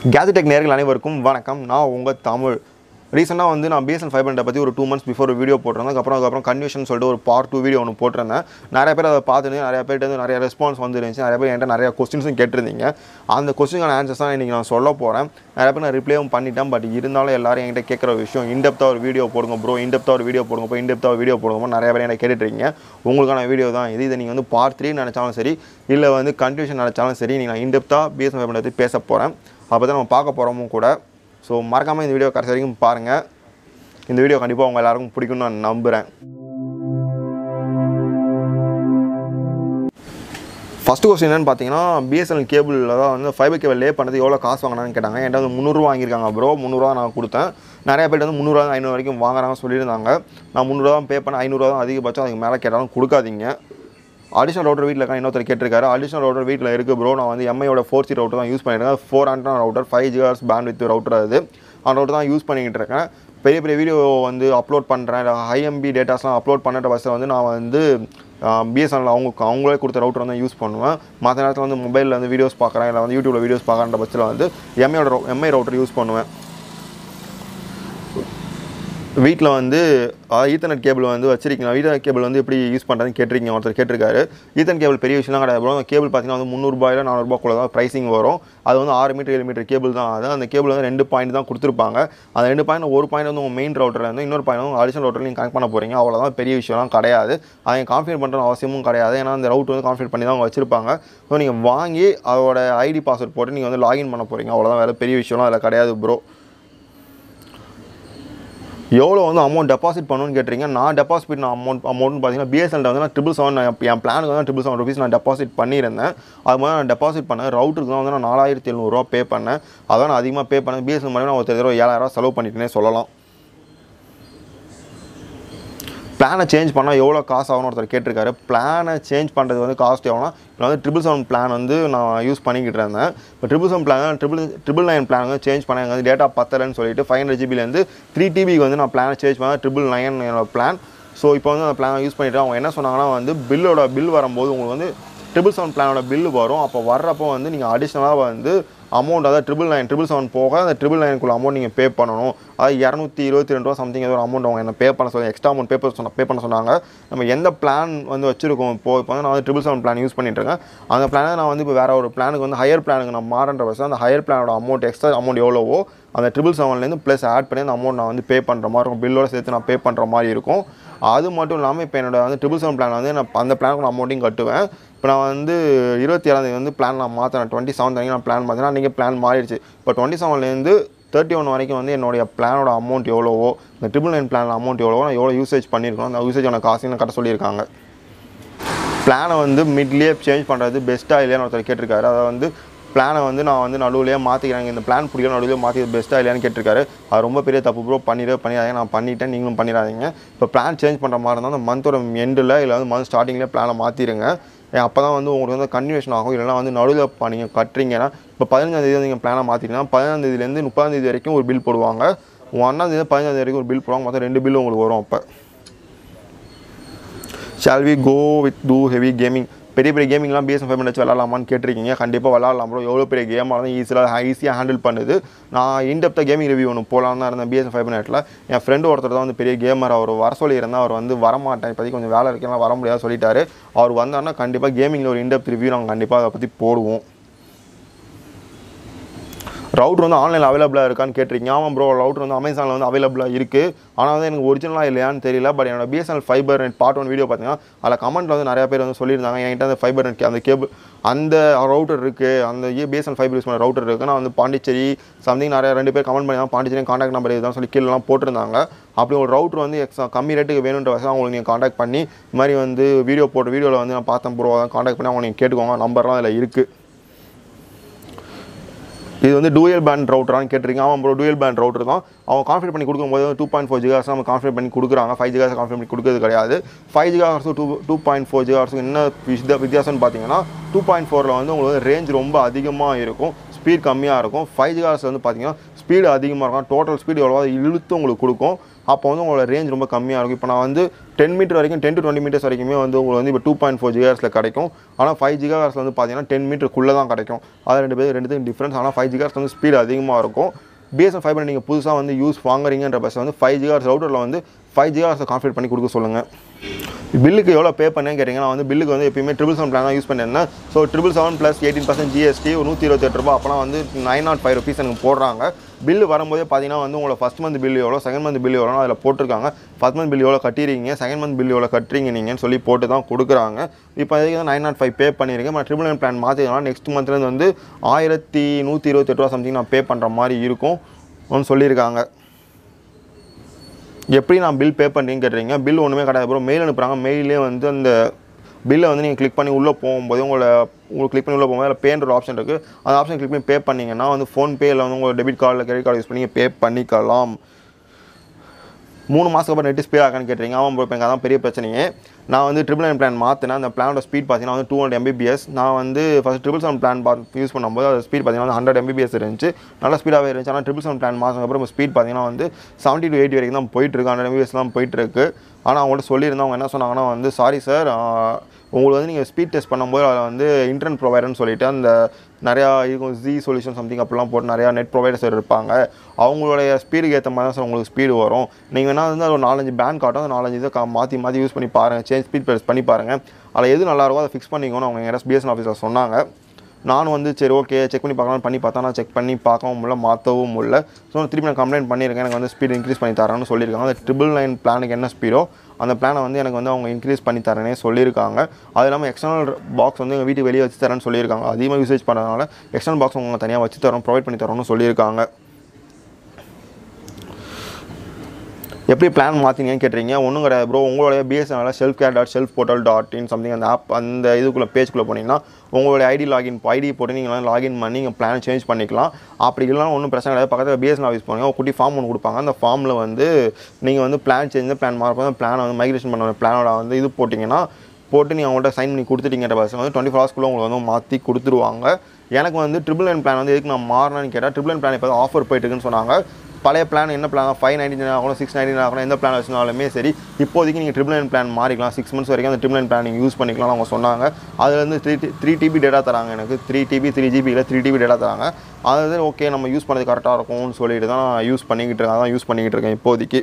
கேஜெடெக் நேர்கள் அனைவருக்கும் வணக்கம் நான் உங்கள் தமிழ் ரீசெண்டாக வந்து நான் பிஎஸ்என் ஃபைவ் ஹண்ட்ரட் பற்றி ஒரு டூ மந்த்ஸ் பிஃபோர் ஒரு வீடியோ போட்டிருந்தேன் அதுக்கப்புறம் அதுக்கப்புறம் கன்வியூஷன் சொல்லிட்டு ஒரு பார்ட் டூ வீடியோ ஒன்று போட்டிருந்தேன் நிறைய பேர் அதை பார்த்துட்டு நிறைய பேர்ட்டு வந்து நிறைய ரெஸ்பான்ஸ் வந்துருந்துச்சு நிறைய பேர் என்கிட்ட நிறைய கொஸ்டின்ஸும் கேட்டிருந்தீங்க அந்த கொஸ்டினுக்கான ஆன்சர்ஸ் தான் இன்றைக்கி நான் சொல்ல போகிறேன் நிறைய பேர் நான் ரிப்ளையும் பண்ணிட்டேன் பட் இருந்தாலும் எல்லாரும் என்கிட்ட கேட்குற விஷயம் இன்டெப்த்தாக ஒரு வீடியோ போடுங்க ப்ரோ இன்டெப்த்தாக ஒரு வீடியோ போடுங்க ப்ரோ இன்டெப்த்தாக ஒரு வீடியோ போடுங்க நிறைய பேர் என்ன கேட்டுட்ருக்கீங்க உங்களுக்கான வீடியோ தான் இது இதை நீங்கள் வந்து பார்ட் த்ரீ நினச்சாலும் சரி இல்லை வந்து கன்ஃபியூஷன் நினச்சாலும் சரி நீங்கள் நான் இன்டெப்த்தாக பிஎஸ்என் ஃபைவ் ஹண்ட்ரட் பேச போகிறேன் அப்போ தான் நம்ம பார்க்க போகிறோமும் கூட ஸோ மறக்காமல் இந்த வீடியோ கடைசி வரைக்கும் பாருங்கள் இந்த வீடியோ கண்டிப்பாக உங்கள் எல்லாருக்கும் பிடிக்கும்னு நான் நம்புகிறேன் ஃபஸ்ட்டு கொஸ்டின் என்னன்னு பார்த்தீங்கன்னா பிஎஸ்என்எல் கேபிளில் தான் வந்து ஃபைபர் கேபிள் லே பண்ணுறது எவ்வளோ காசு வாங்கினான்னு கேட்டாங்க என்கிட்ட வந்து முந்நூறுரூவா வாங்கியிருக்காங்க ப்ரோ முந்நூறுரூவா நான் கொடுத்தேன் நிறைய பேர் வந்து முந்நூறுவா ஐநூறு வரைக்கும் வாங்குறாங்க சொல்லியிருந்தாங்க நான் முந்நூறுவா தான் பே பண்ண ஐநூறுரூவா தான் அதிகபட்சம் அதுக்கு மேலே கேட்டாலும் கொடுக்காதீங்க அடிஷனல் ரவுட்டர் வீட்டில் இருக்க இன்னொருத்தர் கேட்டிருக்காரு அடிஷனல் ரவுட்டர் வீட்டில் இருக்குது ப்ரோ நான் வந்து எம்ஐயோட ஃபோர் சி ரவுட்டர் தான் யூஸ் பண்ணியிருக்கேன் four hundred router five gigahertz band with router அது அந்த ரவுட்டர் தான் யூஸ் பண்ணிக்கிட்டு இருக்கேன் பெரிய பெரிய வீடியோ வந்து அப்லோட் பண்ணுறேன் இல்லை ஹைஎம்பி டேட்டாஸ்லாம் அப்லோட் பண்ணுற பஸ்ஸில் வந்து நான் வந்து பிஎஸ்என்எல் அவங்க அவங்களே கொடுத்த ரவுட்டர் வந்து யூஸ் பண்ணுவேன் மற்ற நேரத்தில் வந்து மொபைலில் வந்து வீடியோஸ் பார்க்குறேன் இல்லை வந்து யூடியூப்பில் வீடியோஸ் பார்க்குற பட்சத்தில் வந்து எம்ஐயோட எம்ஐ ரவுட்டர் யூஸ் பண்ணுவேன் வீட்டில் வந்து ஈத்தர்நெட் கேபிள் வந்து வச்சிருக்கீங்க ஈத்தர்நெட் கேபிள் வந்து எப்படி யூஸ் பண்ணுறதுன்னு கேட்டிருக்கீங்க ஒருத்தர் கேட்டிருக்காரு ஈத்தர்நெட் கேபிள் பெரிய விஷயம்லாம் கிடையாது bro. அந்த கேபிள் பார்த்தீங்கன்னா வந்து முந்நூறுபாயில் நானூறுபாக்குள்ள தான் ப்ரைசிங் வரும் அது வந்து ஆறு மீட்டர் ஏழு மீட்டர் கேபிள் தான் அது அந்த கேபிள் வந்து ரெண்டு பாயிண்ட் தான் கொடுத்துருப்பாங்க அந்த ரெண்டு பாயிண்ட் ஒரு பாயிண்ட் வந்து உங்கள் மெயின் ரவுட்டரில் இருந்து இன்னொரு பாயிண்ட் வந்து அடிஷனல் ரவுட்டர் நீங்கள் கனெக்ட் பண்ண போகிறீங்க அவ்வளோதான் பெரிய விஷயம்லாம் கிடையாது அதை கான்ஃபிகர் பண்ணுற அவசியமும் கிடையாது ஏன்னா அந்த ரவுட் வந்து கான்ஃபிகர் பண்ணி தான் அவங்க வச்சிருப்பாங்க ஸோ நீங்கள் வாங்கி அதோட ஐடி பாஸ்வேர்ட் போட்டு நீங்கள் வந்து லாகின் பண்ண போகிறீங்க அவ்வளோதான் வேறு பெரிய விஷயம்லாம் அதில் கிடையாது ப்ரோ எவ்வளோ வந்து அமௌண்ட் டெபாசிட் பண்ணணும்னு கேட்டிருங்க நான் டெபாசிட் பண்ண அமௌண்ட் அமௌண்ட்னு பார்த்தீங்கன்னா பிஎஸ்என்எல் வந்து நான் ட்ரிபிள் செவன் என் பிளானுக்கு வந்து ட்ரிபிள் செவன் ருபீஸ் நான் டெபாசிட் பண்ணியிருந்தேன் அது மாதிரி நான் டெபாசிட் பண்ணேன் ரவுட்டருக்கு தான் வந்து நான் நாலாயிரத்தி எழுநூறுவா பே பண்ணேன் அதான் நான் அதிகமாக பே பண்ணேன் பிஎஸ்என்எல் மாதிரி நான் ஒரு தடவை ஏழாயிரம் செலவு பண்ணிட்டேனே சொல்லலாம் பிளானை சேஞ்ச் பண்ணால் எவ்வளோ காசு ஆகும்னு ஒருத்தர் கேட்டிருக்காரு பிளானை சேஞ்ச் பண்ணுறது வந்து காஸ்ட் எவ்வளோனா இப்போ வந்து ட்ரிபிள் செவன் பிளான் வந்து நான் யூஸ் பண்ணிக்கிட்டு இருந்தேன் இப்போ triple seven plan triple triple nine plan வந்து சேஞ்ச் பண்ண எனக்கு வந்து டேட்டா பத்தலைன்னு சொல்லிட்டு ஃபைவ் ஹண்ட்ரட் ஜிபிலேருந்து த்ரீ டிபிக்கு வந்து நான் பிளானை சேஞ்ச் பண்ணேன் ட்ரிபிள் நைன் என்னோட பிளான் ஸோ இப்போ வந்து அந்த பிளான் யூஸ் பண்ணிட்டு அவங்க என்ன சொன்னாங்கன்னா வந்து பில்லோட பில் வரும்போது உங்களுக்கு வந்து ட்ரிபிள் செவன் பிளானோட பில்லு வரும் அப்போ வர்றப்போ வந்து நீங்கள் அடிஷ்னலாக வந்து அமௌண்ட் அதாவது ட்ரிபிள் நைன் ட்ரிபிள் செவன் போக அந்த ட்ரிபிள் நைனுக்குள்ள அமௌண்ட் நீங்கள் பே பண்ணணும் அது இரநூத்தி இருபத்தி ரெண்டு ரூபா சம்திங் ஏதோ ஒரு அமௌண்ட் அவங்க என்ன பே பண்ண சொல்லி எக்ஸ்ட்ரா அமௌண்ட் பே பண்ண சொன்ன பே பண்ண சொன்னாங்க நம்ம எந்த பிளான் வந்து வச்சிருக்கோம் இப்போ இப்போ வந்து நான் வந்து ட்ரிபிள் செவன் பிளான் யூஸ் பண்ணிட்டு இருக்கேன் அந்த பிளானை நான் வந்து இப்போ வேறு ஒரு பிளானுக்கு வந்து ஹையர் பிளானுக்கு நான் மாறன்ற பட்சம் அந்த ஹையர் பிளானோட அமௌண்ட் எக்ஸ்ட்ரா அமௌண்ட் எவ்வளவோ அந்த ட்ரிபிள் செவன்லேருந்து ப்ளஸ் ஆட் பண்ணி அந்த அமௌண்ட் நான் வந்து பே பண்ணுற மாதிரி இருக்கும் பில்லோட சேர்த்து நான் பே பண்ணுற மாதிரி இருக்கும் அது மட்டும் இல்லாமல் இப்போ என்னோட வந்து ட்ரிபிள் செவன் பிளான் வந்து நான் அந்த பிளானுக்கு நான் அமௌண்ட்டையும் கட்டுவேன் இப்போ நான் வந்து இருபத்தி ஏழாந்தேதி வந்து பிளான் நான் மாற்றினேன் டுவெண்ட்டி செவன் வரைக்கும் நான் பிளான் மாற்றினா அன்றைக்கி பிளான் மாறிடுச்சு இப்போ டுவெண்ட்டி செவன்லேருந்து தேர்ட்டி ஒன் வரைக்கும் வந்து என்னுடைய பிளானோட அமௌண்ட் எவ்வளவோ இந்த ட்ரிபிள் நைன் பிளான் அமௌண்ட் எவ்வளவோ நான் எவ்வளோ யூசேஜ் பண்ணியிருக்கணும் அந்த யூசேஜோட காசையும் கட்ட சொல்லியிருக்காங்க பிளானை வந்து மிட்லேயே சேஞ்ச் பண்ணுறது பெஸ்ட்டாக இல்லையான்னு ஒருத்தர் கேட்டிருக்காரு அதை வந்து பிளானை வந்து நான் வந்து நடுவுலேயே மாற்றிக்கிறேன் இந்த பிளான் பிடிக்கல நடுவில் மாற்றி பெஸ்ட்டாக இல்லையான்னு கேட்டிருக்காரு அது ரொம்ப பெரிய தப்பு ப்ரோ பண்ணிடவே பண்ணிடாதீங்க நான் பண்ணிட்டேன் நீங்களும் பண்ணிடாதீங்க இப்போ பிளான் சேஞ்ச் பண்ணுற மாதிரி இருந்தால் அந்த மந்தோட எண்டில் இல்லை வந்து மந்த் ஸ்டார்டிங்லேயே பிளானை மாற்றிடுங்க அப்போ தான் வந்து உங்களுக்கு வந்து கன்வியூஷன் ஆகும் இல்லைனா வந்து நடுவில் இப்போ நீங்கள் கட்டுறீங்கன்னா இப்போ பதினஞ்சாந்தேதி நீங்கள் பிளானை மாற்றிட்டீங்கன்னா பதினஞ்சாந்தேதிலேருந்து முப்பதாந்தேதி வரைக்கும் ஒரு பில் போடுவாங்க ஒன்றாந்தேதி பதினஞ்சாந்தேதி வரைக்கும் ஒரு பில் போடுவாங்க மொத்தம் ரெண்டு பில்லு உங்களுக்கு வரும் அப்போ shall we go with two heavy gaming பெரிய பெரிய கேமிங்லாம் பிஎஸ்என் ஃபைவ் மினிட்ஸ் விளாட்லாமான்னு கேட்டிருக்கீங்க கண்டிப்பாக விளாட்லாம் ப்ரோ எவ்வளோ பெரிய கேமாக இருந்தால் ஈஸியாக ஈஸியாக ஹேண்டில் பண்ணுது நான் இன்டெப்த்தாக கேமிங் ரிவ்யூ ஒன்று போகலான்னு தான் இருந்தேன் பிஎஸ்என் ஃபைவ் மினிட்ல என் ஃப்ரெண்டு ஒருத்தர் தான் வந்து பெரிய கேமர் அவர் வர சொல்லியிருந்தேன் அவர் வந்து வரமாட்டேன் இப்போதைக்கு கொஞ்சம் வேலை இருக்குன்னா வர முடியாது சொல்லிட்டாரு அவர் வந்தாருன்னா கண்டிப்பாக கேமிங்கில் ஒரு இன்டெப்த் ரிவ்யூ நாங்கள் கண்டிப்பாக அதை பற்றி போடுவோம் ரவுட்ரு வந்து ஆன்லைனில் அவைலபிளாக இருக்கான்னு கேட்டிருக்கீங்க ஆமாம் ப்ரோ ரவுட்ரு வந்து அமேசானில் வந்து அவைலபிளாக இருக்குது ஆனால் வந்து எனக்கு ஒரிஜினலாக இல்லையான்னு தெரியல பட் என்னோட BSNL fibre net part one video பார்த்தீங்கன்னா அதில் கமெண்ட்டில் வந்து நிறைய பேர் வந்து சொல்லியிருந்தாங்க என்கிட்ட அந்த ஃபைபர் நெட் அந்த கேபிள் அந்த ரவுட்டர் இருக்குது அந்த பிஎஸ்என்எல் ஃபைபர் யூஸ் பண்ண ரவுட்டர் இருக்குது நான் வந்து பாண்டிச்சேரி சம்திங் நிறைய ரெண்டு பேர் கமெண்ட் பண்ணி தான் பாண்டிச்சேரி காண்டாக்ட் நம்பர் இதுதான் சொல்லி கீழெலாம் போட்டிருந்தாங்க அப்படி ஒரு ரவுட்டர் வந்து எக்ஸா கம்மி ரேட்டுக்கு வேணுன்ற வசதி அவங்களுக்கு நீங்கள் காண்டாக்ட் பண்ணி இது மாதிரி வந்து வீடியோ போட்டு வீடியோவில் வந்து நான் பார்த்தேன் ப்ரோ காண்டாக்ட் பண்ணி அவங்க நீங்கள் கேட்டுக்கோங்க நம்பர்லாம் அதில் இருக்குது இது வந்து டூயல் பேண்ட் ரவுட்டரான்னு கேட்டிருக்கீங்க ஆமாம் ப்ரோ டூயல் பேண்ட் ரவுட்டர் தான் அவங்க கான்ஃபிட் பண்ணி கொடுக்கும்போது டூ பாயிண்ட் ஃபோர் ஜிகாஸ் நம்ம கான்ஃபிட் பண்ணி கொடுக்குறாங்க ஃபைவ் ஜிகாஸ் கான்ஃபிட் பண்ணி கொடுக்குறது கிடையாது ஃபைவ் ஜிகாஸும் டூ டூ பாயிண்ட் ஃபோர் ஜிகாஸும் என்ன வித்தியா வித்தியாசம்னு பார்த்தீங்கன்னா டூ பாயிண்ட் ஃபோரில் வந்து உங்களுக்கு வந்து ரேஞ்ச் ரொம்ப அதிகமாக இருக்கும் ஸ்பீட் கம்மியாக இருக்கும் ஃபைவ் ஜிகாஸ் வந்து பார்த்தீங்கன்னா ஸ்பீடு அதிகமாக இருக்கும் டோட்டல் ஸ்பீடு எவ்வளோ அது இழுத்து உங்களுக்கு கொடுக்கும் அப்போ வந்து உங்களோட ரேஞ்ச் ரொம்ப கம்மியாக இருக்கும் இப்போ நான் வந்து டென் மீட்டர் வரைக்கும் டென் டு டுவெண்ட்டி மீட்டர்ஸ் வரைக்குமே வந்து உங்களுக்கு வந்து இப்போ டூ பாயிண்ட் ஃபோர் ஜிகார்ஸில் கிடைக்கும் ஆனால் ஃபைவ் ஜிகார்ஸில் வந்து பார்த்தீங்கன்னா டென் மீட்டருக்குள்ளே தான் கிடைக்கும் அது ரெண்டு பேர் ரெண்டுத்துக்கும் டிஃப்ரென்ஸ் ஆனால் ஃபைவ் ஜிகார்ஸ் வந்து ஸ்பீடு அதிகமாக இருக்கும் பிஎஸ்என் ஃபைபர் நீங்கள் புதுசாக வந்து யூஸ் வாங்குறீங்கன்ற பஸ் வந்து ஃபைவ் ஜிகார்ஸ் ரவுட்டரில் வந்து ஃபைவ் ஜிகார்ஸை கான்ஃபிகர் பண்ணி கொடுக்க சொல்லுங்கள் பில்லுக்கு எவ்வளோ பே பண்ணேன்னு கேட்டிங்கன்னா வந்து பில்லுக்கு வந்து எப்பயுமே ட்ரிபிள் செவன் பிளான் தான் யூஸ் பண்ணியிருந்தேன் so triple seven plus eighteen percent GST ஒரு நூற்றி இருபத்தெட்டு ரூபா அப்போலாம் வந்து நைன் நாட் ஃபைவ் ருபீஸ் எனக்கு போடுறாங்க பில்லு வரும்போதே பார்த்தீங்கன்னா வந்து உங்களோட ஃபஸ்ட் மந்த் பில் எவ்வளோ செகண்ட் மந்த் பில் எவ்வளோ அதில் போட்டிருக்காங்க ஃபஸ்ட் மந்த் பில் எவ்வளோ கட்டிருக்கீங்க செகண்ட் மந்த் பில் எவ்வளோ கட்டுறீங்க நீங்கன்னு சொல்லி போட்டு தான் கொடுக்குறாங்க இப்போ அதுக்கு தான் நைன் நாட் ஃபைவ் பே பண்ணியிருக்கேன் நான் ட்ரிபிள் நைன் பிளான் மாற்றிக்கலாம் நெக்ஸ்ட் மந்த்லேருந்து வந்து ஆயிரத்தி நூற்றி இருபத்தெட்டு ரூபா சம்திங் நான் பே பண்ணுற மாதிரி இருக்கும் ஒன்று சொல்லியிருக்காங்க எப்படி நான் பில் பே பண்ணுறீங்கன்னு கேட்டுறீங்க பில் ஒன்றுமே கிடையாது ப்ரோ மெயில் அனுப்புகிறாங்க மெயிலே வந்து அந்த பில்லை வந்து நீங்கள் கிளிக் பண்ணி உள்ளே போகும்போது உங்களை உங்களுக்கு கிளிக் பண்ணி உள்ளே போகும்போது அதில் பேன்ற ஒரு ஆப்ஷன் இருக்குது அந்த ஆப்ஷன் கிளிக் பண்ணி பே பண்ணிங்கன்னா வந்து ஃபோன்பேயில் வந்து உங்களோட டெபிட் கார்டில் கிரெடிட் கார்டு யூஸ் பண்ணி பே பண்ணிக்கலாம் மூணு மாதத்துக்கு அப்புறம் நெட் ஸ்பீட் ஆகான்னு கேட்டுறீங்க ஆமாம் ப்ரோ இப்போ எனக்கு அதான் பெரிய பிரச்சனையே நான் வந்து ட்ரிபிள் நைன் பிளான் மாற்றினேன் அந்த பிளானோட ஸ்பீட் பார்த்தீங்கன்னா வந்து டூ ஹண்ட்ரட் எம்பிபிஎஸ் நான் வந்து ஃபஸ்ட் ட்ரிபிள் செவன் பிளான் பார்த்து யூஸ் பண்ணும்போது அது ஸ்பீட் பார்த்தீங்கன்னா வந்து ஹண்ட்ரட் எம்பிபிஎஸ் இருந்துச்சு நல்ல ஸ்பீடாகவே இருந்துச்சு ஆனால் ட்ரிபிள் செவன் பிளான் மாதம் அப்புறம் ஸ்பீட் பார்த்தீங்கன்னா வந்து செவன்ட்டி டு எயிட்டி வரைக்கும் தான் போயிட்டு இருக்கு ஹண்ட்ரட் எம்பிபிஎஸ் தான் போயிட்டு இருக்கு ஆனால் அவங்கள்ட்ட சொல்லியிருந்தேன் அவங்க என்ன சொன்னாங்கன்னா வந்து சாரி சார் உங்களுக்கு வந்து நீங்கள் ஸ்பீட் டெஸ்ட் பண்ணும்போது அதில் வந்து இன்டர்நெட் ப்ரொவைடர்னு சொல்லிட்டு அந்த நிறையா இருக்கும் ஜி சொல்யூஷன் சம்திங் அப்படிலாம் போட்டு நிறையா நெட் ப்ரொவைடர்ஸ் இருப்பாங்க அவங்களுடைய ஸ்பீடுக்கு ஏற்ற மாதிரி தான் சார் உங்களுக்கு ஸ்பீடு வரும் நீங்கள் வேணால் வந்து அது ஒரு நாலஞ்சு பேங்க் காட்டும் அந்த நாலஞ்சு இதை கா- மாற்றி மாற்றி யூஸ் பண்ணி பாருங்கள் சேஞ்ச் ஸ்பீட் ப்ரெஸ் பண்ணி பாருங்கள் அதில் எது நல்லா இருக்கோ அதை ஃபிக்ஸ் பண்ணிக்கோன்னு அவங்க யாராவது பிஎஸ்என் ஆஃபீஸில் சொன்னாங்க நானும் வந்து சரி ஓகே செக் பண்ணி பார்க்கலாம் பண்ணி பார்த்தா நான் செக் பண்ணி பார்க்கவும் முடியல மாற்றவும் முடியல ஸோ திருப்பி நான் கம்ப்ளைண்ட் பண்ணியிருக்கேன் எனக்கு வந்து ஸ்பீட் இன்க்ரீஸ் பண்ணி தரேன்னு சொல்லியிருக்காங்க அந்த ட்ரிபிள் நைன் பிளானுக்கு என்ன ஸ்பீடோ அந்த பிளானை வந்து எனக்கு வந்து அவங்க இன்க்ரீஸ் பண்ணி தரேனே சொல்லியிருக்காங்க அது இல்லாமல் எக்ஸ்டர்னல் பாக்ஸ் வந்து எங்கள் வீட்டுக்கு வெளியே வச்சு தரேன்னு சொல்லியிருக்காங்க அதிகமாக யூசேஜ் பண்ணதுனால எக்ஸ்டர்னல் பாக்ஸ் உங்களுக்கு தனியாக வச்சு தரோம் ப்ரொவைட் பண்ணி தரோம்னு சொல்லியிருக்காங்க எப்படி பிளான் மாற்றினீங்கன்னு கேட்டுறீங்க ஒன்றும் கிடையாது ப்ரோ உங்களுடைய BSNL self care dot self portal dot in something அந்த ஆப் அந்த இதுக்குள்ளே பேஜ்குள்ளே போனீங்கன்னா உங்களுடைய ஐடி லாகின் ஐடி போட்டு நீங்கள் லாகின் பண்ணி நீங்கள் பிளான் சேஞ்ச் பண்ணிக்கலாம் அப்படி இல்லைனா ஒன்றும் பிரச்சனை கிடையாது பக்கத்தில் பிஎஸ்என் ஆஃபீஸ் போனீங்க ஒரு குட்டி ஃபார்ம் ஒன்று கொடுப்பாங்க அந்த ஃபார்மில் வந்து நீங்கள் வந்து பிளான் சேஞ்ச் பிளான் மாறப்போ அந்த பிளானை வந்து மைக்ரேஷன் பண்ண பிளானோட வந்து இது போட்டிங்கன்னா போட்டு நீங்கள் அவங்கள்ட்ட சைன் பண்ணி கொடுத்துட்டீங்கிற பஸ் வந்து டுவெண்ட்டி ஃபோர் ஹவர்ஸ்க்குள்ளே உங்களுக்கு வந்து மாற்றி கொடுத்துருவாங்க எனக்கு வந்து ட்ரிபிள் நைன் பிளான் வந்து எதுக்கு நான் மாறினேன்னு கேட்டால் ட்ரிபிள் நைன் பிளான் இப்போ ஆஃபர் போயிட்டு இருக்குன்னு சொன்னாங்க பழைய பிளான் என்ன பிளான் ஃபைவ் நைன்டி நைன் ஆகணும் சிக்ஸ் நைன்டி நைன் ஆகணும் எந்த பிளான் வச்சுனாலுமே சரி இப்போதைக்கு நீங்கள் ட்ரிபிள் நைன் பிளான் மாறிக்கலாம் சிக்ஸ் மந்த்ஸ் வரைக்கும் அந்த ட்ரிபிள் நைன் பிளான் நீங்கள் யூஸ் பண்ணிக்கலாம் அவங்க சொன்னாங்க அதுலேருந்து த்ரீ த்ரீ டிபி டேட்டா தராங்க எனக்கு த்ரீ டிபி த்ரீ ஜிபியில் த்ரீ டிபி டேட்டா தராங்க அது வந்து ஓகே நம்ம யூஸ் பண்ணது கரெக்டாக இருக்கும்னு சொல்லிட்டு தான் நான் யூஸ் பண்ணிக்கிட்டு இருக்கேன் அதான் யூஸ் பண்ணிக்கிட்டு இருக்கேன் இப்போதைக்கு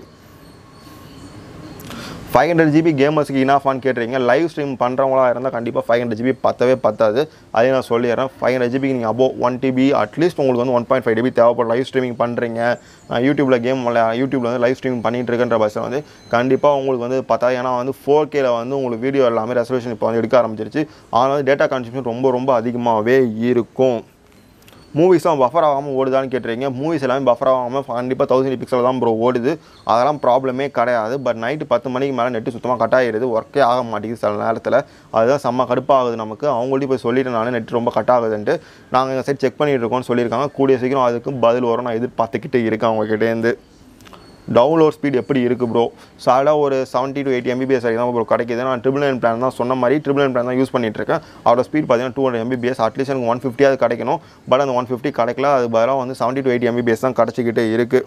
ஃபைவ் ஹண்ட்ரட் ஜிபி கேமர்ஸ்க்கு இனாஃபான்னு கேட்டுறீங்க லைவ் ஸ்ட்ரீம் பண்ணுறவங்களா இருந்தால் கண்டிப்பாக ஃபைவ் ஹண்ட்ரட் ஜிபி பத்தவே பத்தாது அதே நான் சொல்லிடுறேன் ஃபைவ் ஹண்ட்ரட் ஜிபிக்கு நீங்கள் அபோ ஒன் டிபி அட்லீஸ்ட் உங்களுக்கு வந்து ஒன் பாயிண்ட் ஃபைவ் டிபி தேவைப்படும் லைவ் ஸ்ட்ரீமிங் பண்ணுறீங்க யூடியூப்பில் கேம் யூடியூப்பில் வந்து லைவ் ஸ்ட்ரீமிங் பண்ணிட்டு இருக்கன்ற பஸ்ஸில் வந்து கண்டிப்பாக உங்களுக்கு வந்து பத்தாது ஏன்னா வந்து ஃபோர் கேல வந்து உங்களுக்கு வீடியோ எல்லாமே ரெசர்வேஷன் இப்போ வந்து எடுக்க ஆரம்பிச்சிருச்சு ஆனால் வந்து டேட்டா கன்சம்ஷன் ரொம்ப ரொம்ப அதிகமாகவே இருக்கும் மூவிஸ்லாம் பஃபர் ஆகாமல் ஓடுதான்னு கேட்டுறீங்க மூவிஸ் எல்லாமே பஃபர் ஆகாமல் கண்டிப்பாக தௌசண்ட் பிக்சல் தான் ப்ரோ ஓடுது அதெல்லாம் ப்ராப்ளமே கிடையாது பட் நைட்டு பத்து மணிக்கு மேலே நெட்டு சுத்தமாக கட் ஆகிடுது ஒர்க்கே ஆக மாட்டேங்குது சில நேரத்தில் அதுதான் செம்ம கடுப்பாகுது நமக்கு அவங்கள்ட்ட போய் சொல்லிட்டு நான் நெட் ரொம்ப கட் ஆகுதுன்ட்டு நாங்கள் எங்கள் சைட் செக் பண்ணிட்டு இருக்கோம்னு சொல்லியிருக்காங்க கூடிய சீக்கிரம் அதுக்கு பதில் வரும் நான் எதிர்பார்த்துக்கிட்டு இருக்கேன் அவங்ககிட்டேருந்து டவுன்லோட் ஸ்பீட் எப்படி இருக்குது ப்ரோ சாடாக ஒரு செவன்ட்டி டு எயிட்டி எம்பிபிஎஸ் வரைக்கும் தான் ப்ரோ கிடைக்குது நான் ட்ரிபிள் நைன் பிளான் தான் சொன்ன மாதிரி ட்ரிபிள் நைன் பிளான் தான் யூஸ் பண்ணிட்டு இருக்கேன் அதோட ஸ்பீட் பார்த்தீங்கன்னா டூ ஹண்ட்ரட் எம்பிபிஎஸ் அட்லீஸ்ட் எனக்கு ஒன் ஃபிஃப்டியாவது கிடைக்கணும் பட் அந்த ஒன் ஃபிஃப்டி கிடைக்கல அது பதிலாக வந்து செவன்ட்டி டு எயிட்டி எம்பிபிஎஸ் தான் கிடச்சிக்கிட்டே இருக்குது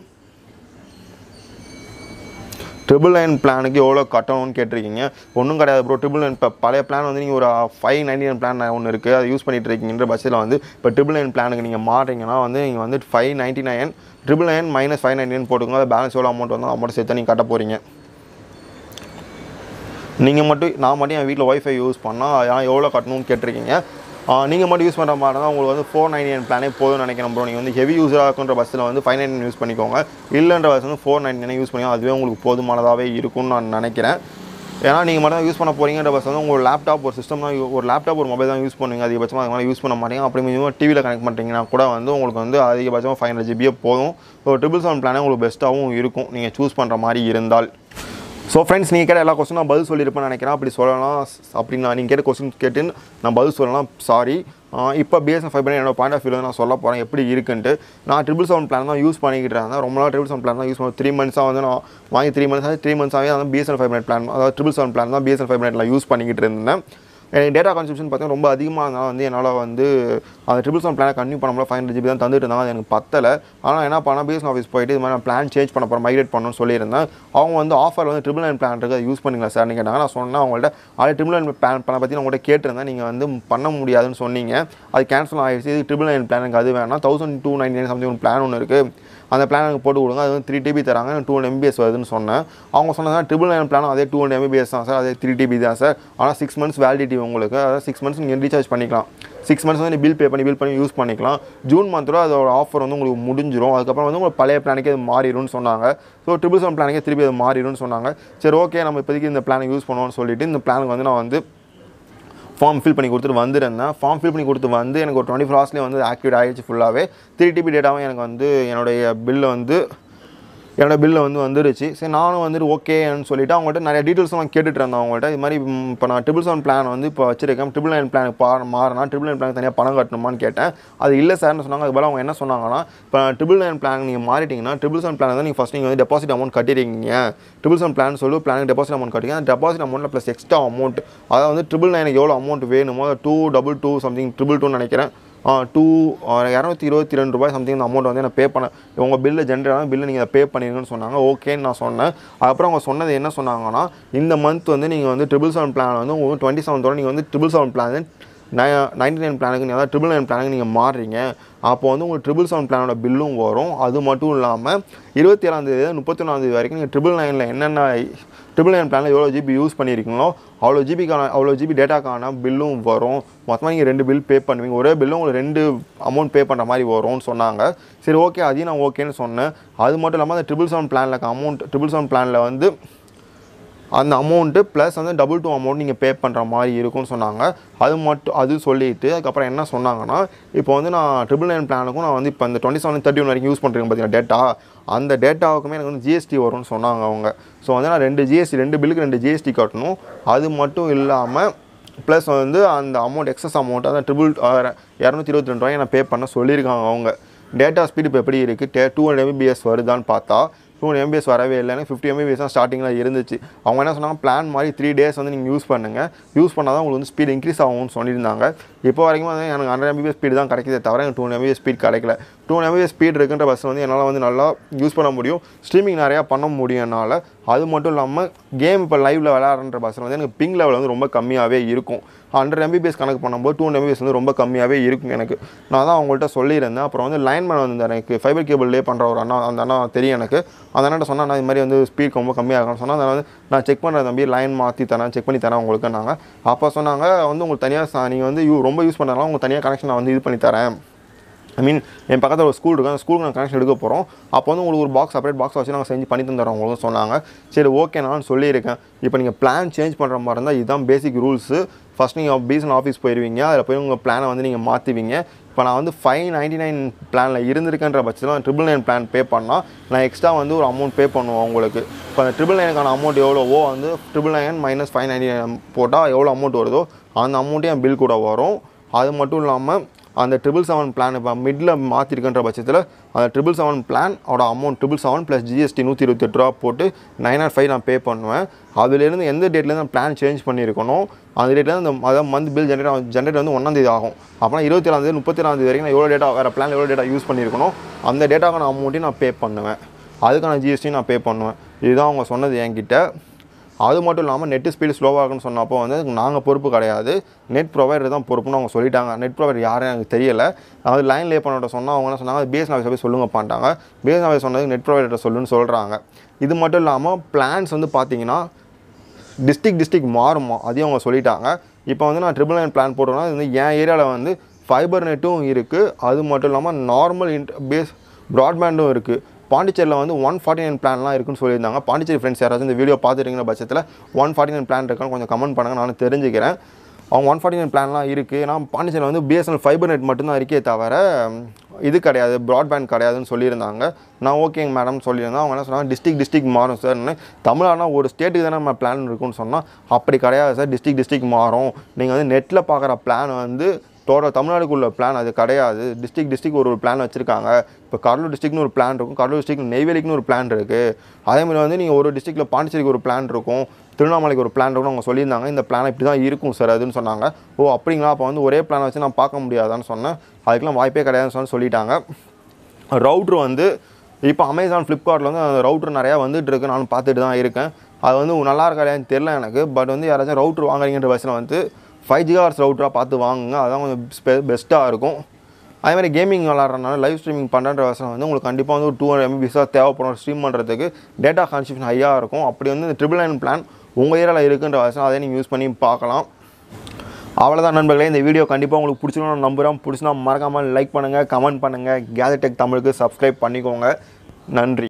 ட்ரிபிள் நைன் பிளானுக்கு எவ்வளோ கட்டணும்னு கேட்டிருக்கீங்க ஒன்றும் கிடையாது ப்ரோ ட்ரிபிள் நைன் இப்போ பழைய பிளான் வந்து நீங்கள் ஒரு ஃபைவ் நைன்டி நைன் பிளான் ஒன்று இருக்குது அதை யூஸ் பண்ணிட்டு இருக்கீங்கன்ற பட்சத்தில் வந்து இப்போ ட்ரிபிள் நைன் பிளானுக்கு நீங்கள் மாறுறீங்கன்னா வந்து நீங்கள் வந்து five ninety nine triple nine minus five ninety nine போட்டுக்கோங்க அது பேலன்ஸ் எவ்வளோ அமௌண்ட் வந்து அமௌண்ட் சேர்த்து நீங்கள் கட்ட போகிறீங்க நீங்கள் மட்டும் நான் மட்டும் என் வீட்டில் ஒய்ஃபை யூஸ் பண்ணால் ஆனால் எவ்வளோ கட்டணும்னு கேட்டிருக்கீங்க நீங்கள் மட்டும் யூஸ் பண்ணுற மாதிரி இருந்தால் உங்களுக்கு வந்து ஃபோர் நைன்டி நைன் பிளானே போதும்னு நினைக்கிறேன் ப்ரோ நீங்கள் வந்து ஹெவி யூஸராக இருக்குன்ற பஸ்ஸில் வந்து ஃபைவ் நைன் யூஸ் பண்ணிக்கோங்க இல்லைன்ற பஸ் வந்து ஃபோர் நைன்டி நைன் யூஸ் பண்ணிக்கோங்க அதுவே உங்களுக்கு போதுமானதாகவே இருக்கும்னு நான் நினைக்கிறேன் ஏன்னா நீங்கள் மட்டும் தான் யூஸ் பண்ண போகிறீங்கன்ற பஸ் வந்து உங்கள் லேப்டாப் ஒரு சிஸ்டம் தான் யூ- ஒரு லேப்டாப் ஒரு மொபைல் தான் யூஸ் பண்ணுவீங்க அதிகபட்சமாக அதுக்கு மேலே யூஸ் பண்ண மாட்டீங்க அப்படி மினிமம் டிவியில் கனெக்ட் பண்ணுறீங்கன்னா கூட வந்து உங்களுக்கு வந்து அதிகபட்சமாக ஃபைவ் ஹண்ட்ரட் ஜிபியே போதும் ஒரு ட்ரிபிள் செவன் பிளானே உங்களுக்கு பெஸ்ட்டாகவும் இருக்கும் நீங்கள் சூஸ் பண்ணுற மாதிரி இருந்தால் ஸோ ஃப்ரெண்ட்ஸ் நீங்கள் கேட்ட எல்லா கொஸ்டின் நான் பதில் சொல்லியிருப்பேன்னு நினைக்கிறேன் அப்படி சொல்லலாம் அப்படி நான் நீங்கள் கேட்ட கொஸ்டின் கேட்டு நான் பதில் சொல்லலாம் சாரி இப்போ பிஎஸ்என் ஃபைவ் பண்ணி என்னோட பாயிண்ட் ஆஃப் வியூவில் நான் சொல்ல போகிறேன் எப்படி இருக்குன்ட்டு நான் ட்ரிபிள் செவன் பிளான் தான் யூஸ் பண்ணிக்கிட்டு இருந்தேன் ரொம்ப நாள் ட்ரிபிள் செவன் பிளான் தான் யூஸ் பண்ண த்ரீ மந்த்ஸாக வந்து நான் வாங்கி த்ரீ மந்த்ஸ் த்ரீ மந்த்ஸாகவே அதான் பிஎஸ்என் ஃபைவ் மினிட் பிளான் அதாவது ட்ரிபிள் செவன் பிளான் தான் பிஎஸ்என் ஃபைவ் மினிட்ல யூஸ் பண்ணிக்கிட்டு இருந்தேன் எனக்கு டேட்டா கன்சப்ஷன் பார்த்தீங்கன்னா ரொம்ப அதிகமாக இருந்தாலும் வந்து என்னால் வந்து அந்த ட்ரிபிள் செவன் பிளானை கன்யூ பண்ண முடியல ஃபைவ் ஹண்ட்ரட் ஜிபி தான் தந்துட்டு இருந்தாங்க அது எனக்கு பத்தலை ஆனால் என்ன பண்ணால் பிஎஸ்என் ஆஃபீஸ் போயிட்டு இது மாதிரி நான் பிளான் சேஞ்ச் பண்ண போகிறேன் மைக்ரேட் பண்ணணும்னு சொல்லியிருந்தேன் அவங்க வந்து ஆஃபர் வந்து ட்ரிபிள் நைன் பிளான் இருக்குது அதை யூஸ் பண்ணிங்களா சார் நீங்கள் கேட்டாங்க நான் சொன்னேன் அவங்கள்ட்ட அது ட்ரிபிள் நைன் பிளான் பண்ண பற்றி நான் உங்கள்கிட்ட கேட்டிருந்தேன் நீங்கள் வந்து பண்ண முடியாதுன்னு சொன்னீங்க அது கேன்சல் ஆகிடுச்சு இது ட்ரிபிள் நைன் பிளான் எனக்கு அது வேணாம் thousand two nine nine something ஒரு பிளான் ஒன்று இருக்குது அந்த பிளான் எனக்கு போட்டு கொடுங்க அது வந்து த்ரீ டிபி தராங்க டூ ஹண்ட்ரட் எம்பிஎஸ் வருதுன்னு சொன்னேன் அவங்க சொன்னது ட்ரிபிள் நைன் பிளான் அதே டூ ஹண்ட்ரட் எம்பிஎஸ் தான் சார் அதே த்ரீ டிபி தான் சார் ஆனால் சிக்ஸ் மந்த்ஸ் வேலிடிட்டி உங்களுக்கு அதாவது சிக்ஸ் மந்த்ஸ் நீங்கள் ரீசார்ஜ் பண்ணிக்கலாம் சிக்ஸ் மந்த்ஸ் வந்து பில் பே பண்ணி பில் பண்ணி யூஸ் பண்ணிக்கலாம் ஜூன் மந்தில் அதோட ஆஃபர் வந்து உங்களுக்கு முடிஞ்சிரும் அதுக்கப்புறம் வந்து உங்களுக்கு பழைய பிளானுக்கே அது மாறிடும்னு சொன்னாங்க ஸோ ட்ரிபிள் செவன் பிளானுக்கே திருப்பி அது மாறிடும்னு சொன்னாங்க சரி ஓகே நம்ம இப்போதைக்கு இந்த பிளானை யூஸ் பண்ணுவோம்னு சொல்லிட்டு இந்த பிளானுக்கு வந்து நான் வந்து ஃபார்ம் ஃபில் பண்ணி கொடுத்துட்டு வந்திருந்தேன் ஃபார்ம் ஃபில் பண்ணி கொடுத்து வந்து எனக்கு ஒரு டுவெண்ட்டி ஃபோர் ஹவர்ஸ்லேயே வந்து ஆக்டிவேட் ஆகிடுச்சு ஃபுல்லாகவே த்ரீ டிபி டேட்டாவும் எனக்கு வந்து என்னுடைய பில்லை வந்து என்னோட பில்லு வந்து வந்துருச்சு சரி நானும் வந்துட்டு ஓகேன்னு சொல்லிட்டு அவங்கள்ட்ட நிறைய டீட்டெயில்ஸ்லாம் கேட்டுட்டு இருந்தேன் அவங்கள்ட்ட இது மாதிரி ம், இப்போ நான் ட்ரிபிள் செவன் பிளான் வந்து இப்போ வச்சிருக்கேன் ட்ரிபிள் நைன் பிளானுக்கு பா மாறினா ட்ரிபிள் நைன் பிளானுக்கு தனியாக பணம் கட்டணுமான்னு கேட்டேன் அது இல்லை சார்னு சொன்னாங்க அது போல அவங்க என்ன சொன்னாங்கன்னா இப்போ ட்ரிபிள் நைன் பிளான் நீங்கள் மாறிட்டீங்கன்னா ட்ரிபிள் செவன் பிளான் வந்து நீங்கள் ஃபஸ்ட் நீங்கள் வந்து டெபாசிட் அமௌண்ட் கட்டிருக்கீங்க ட்ரிபிள் செவன் பிளான் சொல்லி பிளானுக்கு டெபாசிட் அமௌண்ட் கட்டிங்க அந்த டெபாசிட் அமௌண்ட்டில் ப்ளஸ் எக்ஸ்ட்ரா அமௌண்ட் அதாவது வந்து ட்ரிபிள் நைனுக்கு எவ்வளோ அமௌண்ட் வேணுமோ two double two something triple டூன்னு நினைக்கிறேன் டூ இரநூத்தி இருபத்தி ரெண்டு ரூபாய் சம்திங் இந்த அமௌண்ட் வந்து நான் பே பண்ண உங்கள் பில்லு ஜென்ரேட் ஆகும் பில்லு நீங்கள் பே பண்ணிருங்கன்னு சொன்னாங்க ஓகேன்னு நான் சொன்னேன் அதுக்கப்புறம் அவங்க சொன்னது என்ன சொன்னாங்கன்னா இந்த மந்த் வந்து நீங்கள் வந்து ட்ரிபிள் செவன் பிளான் வந்து உங்களுக்கு டுவெண்ட்டி செவன்த்தோட நீங்கள் வந்து triple seven plan ninety nine பிளானுக்கு நீங்கள் அதாவது ட்ரிபிள் நைன் பிளானுக்கு நீங்கள் மாறுறீங்க அப்போ வந்து உங்களுக்கு ட்ரிபிள் செவன் பிளானோட பில்லும் வரும் அது மட்டும் இல்லாமல் இருபத்தி ஏழாந்தேதி முப்பத்தி ஒன்றாந்தேதி வரைக்கும் நீங்கள் ட்ரிபிள் நைனில் என்னென்ன ட்ரிபிள் நைன் பிளானில் எவ்வளோ ஜிபி யூஸ் பண்ணியிருக்கீங்களோ அவ்வளோ ஜிபிக்கான அவ்வளோ ஜிபி டேட்டாக்கான பில்லும் வரும் மொத்தமாக நீங்கள் ரெண்டு பில் பே பண்ணுவீங்க ஒரே பில்லும் உங்களுக்கு ரெண்டு அமௌண்ட் பே பண்ணுற மாதிரி வரும்னு சொன்னாங்க சரி ஓகே அதையும் நான் ஓகேன்னு சொன்னேன் அது மட்டும் இல்லாமல் அந்த ட்ரிபிள் செவன் பிளானில் அமௌண்ட் ட்ரிபிள் செவன் பிளானில் வந்து அந்த அமௌண்ட்டு ப்ளஸ் வந்து டபுள் டூ அமௌண்ட் நீங்கள் பே பண்ணுற மாதிரி இருக்கும்னு சொன்னாங்க அது மட்டும் அது சொல்லிட்டு அதுக்கப்புறம் என்ன சொன்னாங்கன்னா இப்போ வந்து நான் ட்ரிபிள் நைன் பிளானுக்கும் நான் வந்து இப்போ இந்த டுவெண்ட்டி செவன் தேர்ட்டி ஒன் வரைக்கும் யூஸ் பண்ணுறேன் பார்த்தீங்கன்னா டேட்டா அந்த டேட்டாவுக்குமே எனக்கு வந்து ஜிஎஸ்டி வரும்னு சொன்னாங்க அவங்க ஸோ வந்து நான் ரெண்டு ஜிஎஸ்டி ரெண்டு பில்லுக்கு ரெண்டு ஜிஎஸ்டி கட்டணும் அது மட்டும் இல்லாமல் ப்ளஸ் வந்து அந்த அமௌண்ட் எக்ஸஸ் அமௌண்ட் அதான் ட்ரிபிள் இரநூத்தி இருபத்தி ரெண்டு ரூபாய் நான் பே பண்ண சொல்லியிருக்காங்க அவங்க டேட்டா ஸ்பீடு இப்போ எப்படி இருக்குது டே டூ ஹண்ட்ரட் எம்பிபிஎஸ் வருதான்னு பார்த்தா டூ எம்பிஎஸ் வரவே இல்லை எனக்கு ஃபிஃப்டி எம்பிபிஎஸ் தான் ஸ்டார்டிங்கில் இருந்துச்சு அவங்க என்ன சொன்னாங்க பிளான் மாதிரி த்ரீ டேஸ் வந்து நீங்கள் யூஸ் பண்ணுங்கள் யூஸ் பண்ணால் தான் உங்களுக்கு வந்து ஸ்பீட் இன்க்ரீஸ் ஆகும்னு சொல்லியிருந்தாங்க இப்போ வரைக்கும் வந்து எனக்கு ஹண்ட்ரட் எம்பிபிஎஸ் ஸ்பீடு தான் கிடைக்குதே தவிர எனக்கு டூ எம்பிஎஸ் ஸ்பீட் கிடைக்கல டூ எம்பிஎஸ் ஸ்பீட் இருக்குன்ற பஸ் வந்து என்னால் வந்து நல்லா யூஸ் பண்ண முடியும் ஸ்ட்ரீமிங் நிறையா பண்ண முடியும் என்னால் அது மட்டும் இல்லாமல் கேம் இப்போ லைவில் விளையாடுற பஸ்ஸில் வந்து எனக்கு பிங் லெவல் வந்து ரொம்ப கம்மியாகவே இருக்கும் ஹண்ட்ரட் எம்பிபிஎஸ் கணக்கு பண்ணும்போது டூ எம்பிபிஎஸ் வந்து ரொம்ப கம்மியாகவே இருக்கும் எனக்கு நான் தான் அவங்கள்ட்ட சொல்லியிருந்தேன் அப்புறம் வந்து லைன்மேன் வந்து எனக்கு ஃபைபர் கேபிள் லே பண்ணுற ஒரு அண்ணா அந்த அண்ணா தெரியும் எனக்கு அந்த அண்ணாட்ட சொன்னால் நான் இது மாதிரி வந்து ஸ்பீட் ரொம்ப கம்மியாக இருக்கும்னு சொன்னால் அதை வந்து நான் செக் பண்ணுற தம்பி லைன் மாற்றி தரேன் செக் பண்ணி தரேன் உங்களுக்கு நாங்கள் அப்போ சொன்னாங்க வந்து உங்களுக்கு தனியாக நீங்கள் வந்து யூ ரொம்ப யூஸ் பண்ணுறதுனால உங்களுக்கு தனியாக கனெக்ஷன் நான் வந்து இது பண்ணி தரேன் ஐ மீன் என் பக்கத்தில் ஒரு ஸ்கூல் இருக்கு அந்த ஸ்கூலுக்கு நான் கனெக்ஷன் எடுக்க போகிறோம் அப்போ வந்து உங்களுக்கு ஒரு பாக்ஸ் செப்பரேட் பாக்ஸ் வச்சு நாங்கள் செஞ்சு பண்ணி தந்துடுறோம் உங்களுக்கு சொன்னாங்க சரி ஓகே நான் சொல்லியிருக்கேன் இப்போ நீங்கள் பிளான் சேஞ்ச் பண்ணுற மாதிரி இருந்தால் இதுதான் பேசிக் ரூல்ஸு ஃபஸ்ட் நீங்கள் பிஎஸ்என் ஆஃபீஸ் போயிடுவீங்க அதில் போய் உங்கள் பிளானை வந்து நீங்கள் மாற்றுவீங்க இப்போ நான் வந்து ஃபைவ் நைன்டி நைன் பிளானில் இருந்திருக்கேன்ற பட்சத்தில் ட்ரிபிள் நைன் பிளான் பே பண்ணால் நான் எக்ஸ்ட்ரா வந்து ஒரு அமௌண்ட் பே பண்ணுவோம் உங்களுக்கு இப்போ அந்த ட்ரிபிள் நைனுக்கான அமௌண்ட் எவ்வளோவோ வந்து triple nine minus five ninety nine போட்டால் எவ்வளோ அமௌண்ட் வருதோ அந்த அமௌண்ட்டே என் பில் கூட வரும் அது மட்டும் இல்லாமல் அந்த ட்ரிபிள் செவன் பிளான் இப்போ மிடில் மாற்றிருக்கின்ற பட்சத்தில் அந்த ட்ரிபிள் செவன் பிளான் அவட amount triple seven plus GST நூற்றி இருபத்தெட்டு ரூபா போட்டு நைன் ஆர் ஃபைவ் நான் பே பண்ணுவேன் அதுலேருந்து எந்த டேட்லேருந்து நான் பிளான் சேஞ்ச் பண்ணியிருக்கணும் அந்த டேட்லேருந்து அந்த அதாவது மந்த் பில் ஜென்ரேட் ஜென்ரேட் வந்து ஒன்றாந்தேதி ஆகும் அப்போனா இருபத்தி ஏழாந்தேதி முப்பத்தி ஏழாந்தேதி வரைக்கும் நான் எவ்வளோ டேட்டா வேறு பிளான் எவ்வளோ டேட்டா யூஸ் பண்ணியிருக்கணும் அந்த டேட்டாக்கான அமௌண்ட்டையும் நான் பே பண்ணுவேன் அதுக்கான ஜிஎஸ்டியும் நான் பே பண்ணுவேன் இதுதான் அவங்க சொன்னது என்கிட்ட அது மட்டும் இல்லாமல் நெட் ஸ்பீடு ஸ்லோவாக இருக்குன்னு சொன்னப்போ வந்து அதுக்கு நாங்கள் பொறுப்பு கிடையாது நெட் ப்ரொவைடர் தான் பொறுப்புன்னு அவங்க சொல்லிட்டாங்க நெட் ப்ரொவைடர் யாரும் எனக்கு தெரியல நான் வந்து லைன் லே பண்ணோட சொன்னால் அவங்க என்ன சொன்னாங்க பிஎஸ்என் ஆஃபீஸ் போய் சொல்லுங்க பண்ணிட்டாங்க பிஎஸ்என் ஆஃபீஸ் சொன்னது நெட் ப்ரொவைடர் சொல்லுன்னு சொல்கிறாங்க இது மட்டும் இல்லாமல் பிளான்ஸ் வந்து பார்த்தீங்கன்னா டிஸ்ட்ரிக் டிஸ்ட்ரிக் மாறுமா அதையும் அவங்க சொல்லிட்டாங்க இப்போ வந்து நான் ட்ரிபிள் நைன் பிளான் போட்டோம்னா இது வந்து என் ஏரியாவில் வந்து ஃபைபர் நெட்டும் இருக்குது அது மட்டும் இல்லாமல் நார்மல் இன்ட் பேஸ் ப்ராட்பேண்டும் இருக்குது பாண்டிச்சேரியில் வந்து ஒன் ஃபார்ட்டி நைன் பிளான்லாம் இருக்குன்னு சொல்லியிருந்தாங்க பாண்டிச்சேரி ஃப்ரெண்ட்ஸ் யாராச்சும் இந்த வீடியோ பார்த்துருக்கிற பட்சத்தில் ஒன் ஃபார்ட்டி நைன் பிளான் இருக்கான்னு கொஞ்சம் கமெண்ட் பண்ணுங்கள் நானும் தெரிஞ்சுக்கிறேன் அவங்க ஒன் ஃபார்ட்டி நைன் பிளான்லாம் இருக்குது நான் பாண்டிச்சேரியில் வந்து பிஎஸ்என்எல் ஃபைபர் நெட் மட்டும்தான் இருக்கே தவிர இது கிடையாது ப்ராட்பேண்ட் கிடையாதுன்னு சொல்லியிருந்தாங்க நான் ஓகேங்க மேடம் சொல்லியிருந்தேன் அவங்க என்ன சொன்னாங்க டிஸ்ட்ரிக் டிஸ்ட்ரிக் மாறும் சார் தமிழ்நாடுனா ஒரு ஸ்டேட்டுக்கு தானே நம்ம பிளான் இருக்குன்னு சொன்னால் அப்படி கிடையாது சார் டிஸ்ட்ரிக் டிஸ்ட்ரிக் மாறும் நீங்கள் வந்து நெட்டில் பார்க்குற பிளான் வந்து டோட்டல் தமிழ்நாடுக்குள்ள பிளான் அது கிடையாது டிஸ்ட்ரிக் டிஸ்ட்ரிக் ஒரு ஒரு பிளான் வச்சுருக்காங்க இப்போ கடலூர் டிஸ்ட்ரிக்ட்னு ஒரு பிளான் இருக்கும் கடலூர் டிஸ்ட்ரிக்ட் நெய்வேலிக்குன்னு ஒரு பிளான் இருக்குது அதே மாதிரி வந்து நீங்கள் ஒரு டிஸ்ட்ரிக்ட்டில் பாண்டிச்சேரிக்கு ஒரு பிளான் இருக்கும் திருவண்ணாமலைக்கு ஒரு பிளான் இருக்குன்னு அவங்க சொல்லியிருந்தாங்க இந்த பிளான் இப்படி தான் இருக்கும் சார் அதுன்னு சொன்னாங்க ஓ அப்படிங்களா அப்போ வந்து ஒரே பிளானை வச்சு நான் பார்க்க முடியாதான்னு சொன்னேன் அதுக்கெல்லாம் வாய்ப்பே கிடையாதுன்னு சொல்லி சொல்லிட்டாங்க ரவுட்ரு வந்து இப்போ அமேசான் ஃப்ளிப்கார்ட்டில் வந்து அந்த ரவுட்ரு நிறையா வந்துட்டு இருக்கு நானும் பார்த்துட்டு தான் இருக்கேன் அது வந்து நல்லா இருக்கா இல்லையான்னு தெரில எனக்கு பட் வந்து யாராச்சும் ரவுட்ரு வாங்குறீங்கன்ற பட்சத்தில் வந்து ஃபைவ் ஜிகார்ஸ் ரவுட்டராக பார்த்து வாங்குங்க அதான் கொஞ்சம் பெஸ்ட்டாக இருக்கும் அதே மாதிரி கேமிங் விளாட்றதுனால லைவ் ஸ்ட்ரீமிங் பண்ணுற வருஷம் வந்து உங்களுக்கு கண்டிப்பாக வந்து ஒரு டூ ஹண்ட்ரட் எம்பிபிஸாக தேவைப்படும் ஸ்ட்ரீம் பண்ணுறதுக்கு டேட்டா கன்சப்ஷன் ஹையாக இருக்கும் அப்படி வந்து இந்த ட்ரிபிள் நைன் பிளான் உங்கள் ஏரியாவில் இருக்குன்ற வருஷம் அதை நீங்கள் யூஸ் பண்ணி பார்க்கலாம் அவ்வளோதான் நண்பர்களே இந்த வீடியோ கண்டிப்பாக உங்களுக்கு பிடிச்சிருக்கணும் நம்புகிறோம் பிடிச்சினா மறக்காமல் லைக் பண்ணுங்கள் கமெண்ட் பண்ணுங்கள் கேதடெக் தமிழுக்கு சப்ஸ்கிரைப் பண்ணிக்கோங்க நன்றி